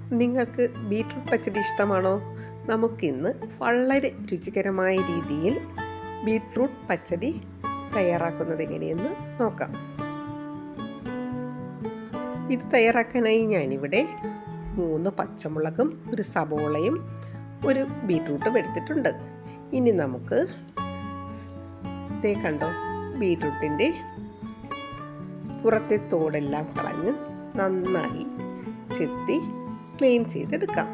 നിങ്ങൾക്ക് ബീട്രൂട്ട് പച്ചടി ഇഷ്ടമാണോ നമുക്കിന്ന് വളരെ രുചികരമായ രീതിയിൽ ബീട്രൂട്ട് പച്ചടി തയ്യാറാക്കുന്നത് എങ്ങനെയെന്ന് നോക്കാം ഇത് തയ്യാറാക്കാനായി ഞാനിവിടെ മൂന്ന് പച്ചമുളകും ഒരു സബോളയും ഒരു ബീട്രൂട്ടും എടുത്തിട്ടുണ്ട് ഇനി നമുക്ക് ഇതേ കണ്ടോ ബീട്രൂട്ടിൻ്റെ പുറത്തെ തോടെല്ലാം കളഞ്ഞ് നന്നായി ചെത്തി ക്ലീൻ ചെയ്തെടുക്കാം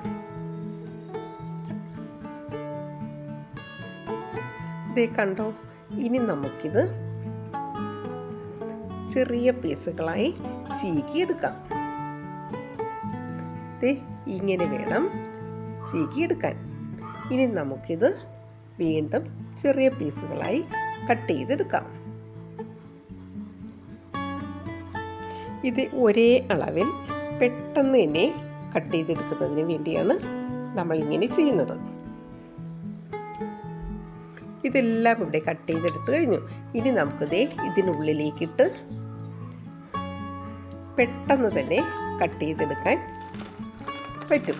ഇതേ കണ്ടോ ഇനി നമുക്കിത് ചെറിയ പീസുകളായി ചീകിയെടുക്കാം ദേ ഇങ്ങനെ വേണം ചീകിയെടുക്കാൻ ഇനി നമുക്കിത് വീണ്ടും ചെറിയ പീസുകളായി കട്ട് ചെയ്തെടുക്കാം ഇത് ഒരേ അളവിൽ പെട്ടെന്ന് തന്നെ കട്ട് ചെയ്തെടുക്കുന്നതിന് വേണ്ടിയാണ് നമ്മൾ ഇങ്ങനെ ചെയ്യുന്നത് ഇതെല്ലാം ഇവിടെ കട്ട് ചെയ്തെടുത്തു കഴിഞ്ഞു ഇനി നമുക്കിതേ ഇതിനുള്ളിലേക്കിട്ട് പെട്ടെന്ന് തന്നെ കട്ട് ചെയ്തെടുക്കാൻ പറ്റും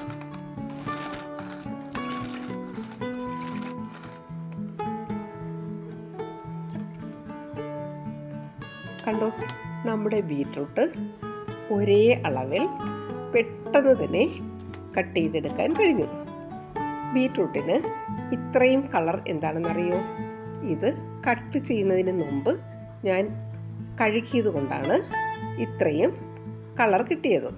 കണ്ടോ നമ്മുടെ ബീട്രൂട്ട് ഒരേ അളവിൽ പെട്ടെന്ന് തന്നെ കട്ട് ചെയ്തെടുക്കാൻ കഴിഞ്ഞു ബീട്രൂട്ടിന് ഇത്രയും കളർ എന്താണെന്നറിയോ ഇത് കട്ട് ചെയ്യുന്നതിന് മുമ്പ് ഞാൻ കഴുകിയത് കൊണ്ടാണ് ഇത്രയും കളർ കിട്ടിയത്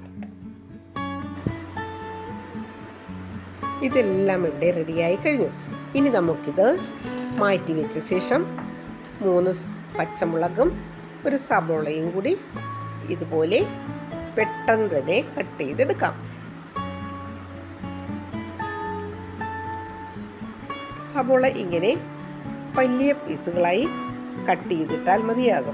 ഇതെല്ലാം ഇവിടെ റെഡിയായി കഴിഞ്ഞു ഇനി നമുക്കിത് മാറ്റി വെച്ച ശേഷം മൂന്ന് പച്ചമുളകും ഒരു സബോളയും കൂടി ഇതുപോലെ പെട്ടെന്ന് തന്നെ കട്ട് ചെയ്തെടുക്കാം സബോള ഇങ്ങനെ വലിയ പീസുകളായി കട്ട് ചെയ്തിട്ടാൽ മതിയാകും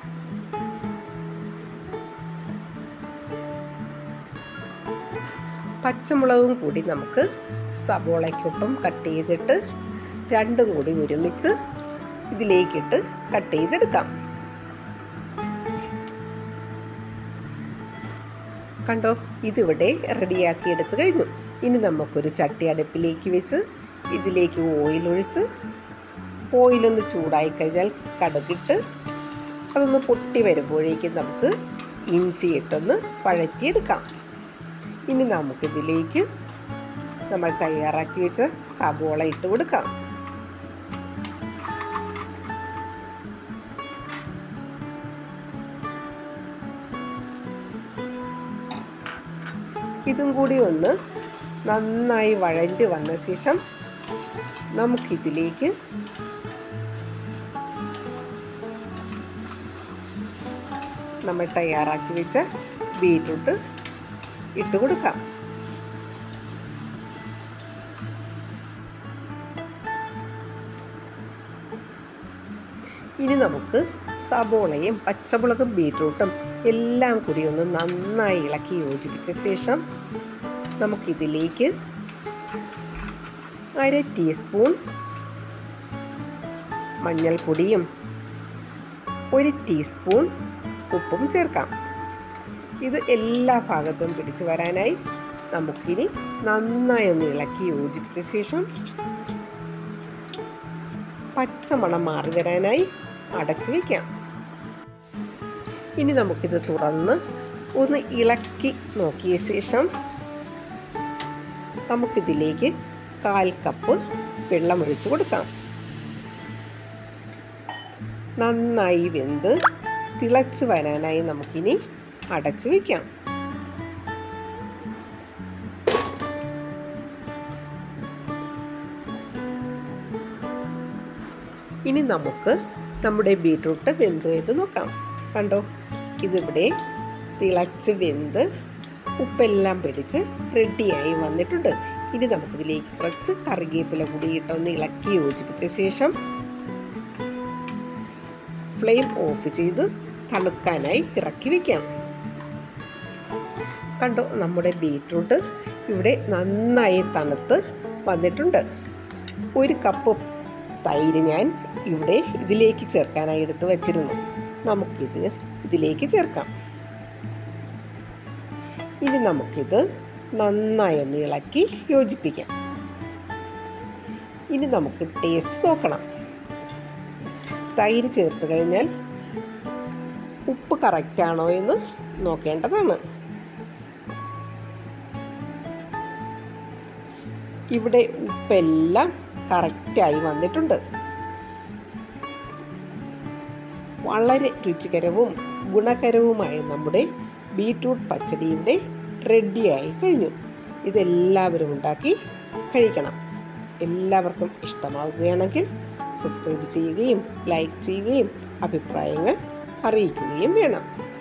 പച്ചമുളകും കൂടി നമുക്ക് സബോളയ്ക്കൊപ്പം കട്ട് ചെയ്തിട്ട് രണ്ടും കൂടി ഒരുമിച്ച് ഇതിലേക്കിട്ട് കട്ട് ചെയ്തെടുക്കാം കണ്ടോ ഇതിവിടെ റെഡിയാക്കി എടുത്തു കഴിഞ്ഞു ഇനി നമുക്കൊരു ചട്ടി അടുപ്പിലേക്ക് വെച്ച് ഇതിലേക്ക് ഓയിൽ ഒഴിച്ച് ഓയിലൊന്ന് ചൂടായി കഴിഞ്ഞാൽ കടുകിട്ട് അതൊന്ന് പൊട്ടി വരുമ്പോഴേക്കും നമുക്ക് ഇഞ്ചി ഇട്ടൊന്ന് വഴറ്റിയെടുക്കാം ഇനി നമുക്കിതിലേക്ക് നമ്മൾ തയ്യാറാക്കി വെച്ച സബോള ഇട്ട് കൊടുക്കാം ഇതും കൂടി ഒന്ന് നന്നായി വഴഞ്ഞു വന്ന ശേഷം നമുക്കിതിലേക്ക് നമ്മൾ തയ്യാറാക്കി വെച്ച ബീട്രൂട്ട് ഇട്ട് കൊടുക്കാം ഇനി നമുക്ക് സബോളയും പച്ചമുളകും ബീട്രൂട്ടും എല്ലാം കൂടി ഒന്ന് നന്നായി ഇളക്കി യോജിപ്പിച്ച ശേഷം നമുക്കിതിലേക്ക് അര ടീസ്പൂൺ മഞ്ഞൾപ്പൊടിയും ഒരു ടീസ്പൂൺ ഉപ്പും ചേർക്കാം ഇത് എല്ലാ ഭാഗത്തും പിടിച്ചു വരാനായി നമുക്കിനി നന്നായി ഒന്ന് ഇളക്കി യോജിപ്പിച്ച ശേഷം പച്ചമണം മാറി വരാനായി അടച്ചു വയ്ക്കാം ഇനി നമുക്കിത് തുറന്ന് ഒന്ന് ഇളക്കി നോക്കിയ ശേഷം നമുക്കിതിലേക്ക് കാൽ കപ്പ് വെള്ളം ഒഴിച്ചു കൊടുക്കാം നന്നായി വെന്ത് തിളച്ചു വരാനായി നമുക്കിനി അടച്ചു വയ്ക്കാം ഇനി നമുക്ക് നമ്മുടെ ബീട്രൂട്ട് വെന്തു എന്ന് നോക്കാം കണ്ടോ ഇതിവിടെ തിളച്ച് വെന്ത് ഉപ്പെല്ലാം പിടിച്ച് റെഡിയായി വന്നിട്ടുണ്ട് ഇനി നമുക്കിതിലേക്ക് കുറച്ച് കറിവേപ്പില കൂടി ഇട്ടൊന്ന് ഇളക്കി യോജിപ്പിച്ച ശേഷം ഫ്ലെയിം ഓഫ് ചെയ്ത് തണുക്കാനായി ഇറക്കി വെക്കാം കണ്ടോ നമ്മുടെ ബീട്രൂട്ട് ഇവിടെ നന്നായി തണുത്ത് വന്നിട്ടുണ്ട് ഒരു കപ്പ് തൈര് ഞാൻ ഇവിടെ ഇതിലേക്ക് ചേർക്കാനായി എടുത്ത് വച്ചിരുന്നു നമുക്കിത് ഇതിലേക്ക് ചേർക്കാം ഇനി നമുക്കിത് നന്നായി ഒന്ന് ഇളക്കി യോജിപ്പിക്കാം ഇനി നമുക്ക് ടേസ്റ്റ് നോക്കണം തൈര് ചേർത്ത് കഴിഞ്ഞാൽ ഉപ്പ് കറക്റ്റ് ആണോ എന്ന് നോക്കേണ്ടതാണ് ഇവിടെ ഉപ്പെല്ലാം കറക്റ്റായി വന്നിട്ടുണ്ട് വളരെ രുചികരവും ഗുണകരവുമായ നമ്മുടെ ബീട്രൂട്ട് പച്ചടി ഇവിടെ റെഡിയായി കഴിഞ്ഞു ഇതെല്ലാവരും ഉണ്ടാക്കി കഴിക്കണം എല്ലാവർക്കും ഇഷ്ടമാവുകയാണെങ്കിൽ സബ്സ്ക്രൈബ് ചെയ്യുകയും ലൈക്ക് ചെയ്യുകയും അഭിപ്രായങ്ങൾ അറിയിക്കുകയും വേണം